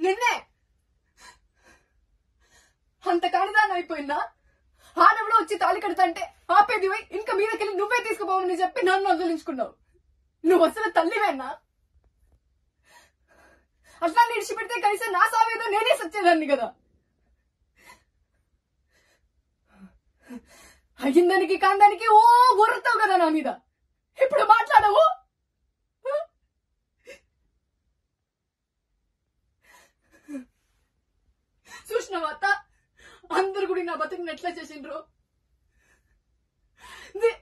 నిన్నే అంత కానిదాన్ని అయిపోయిందా ఆడెవడో వచ్చి తాళి కడతంటే ఆపేది పోయి ఇంకా మీదకెళ్ళి నువ్వే తీసుకుపోవని చెప్పి నన్ను వదిలించుకున్నావు నువ్వు అసలు తల్లివేనా అట్లా నిడిచిపెడితే కనీసం నా సావేదో నేనే సచ్చేదాన్ని కదా అయ్యిందానికి కాందానికి ఓ ఊరుతావు కదా నా మీద ఇప్పుడు మాట్లాడవు చూసినావా అత్త అందరు కూడా నా బతుకుని ఎట్లా చేసిండ్రు ది-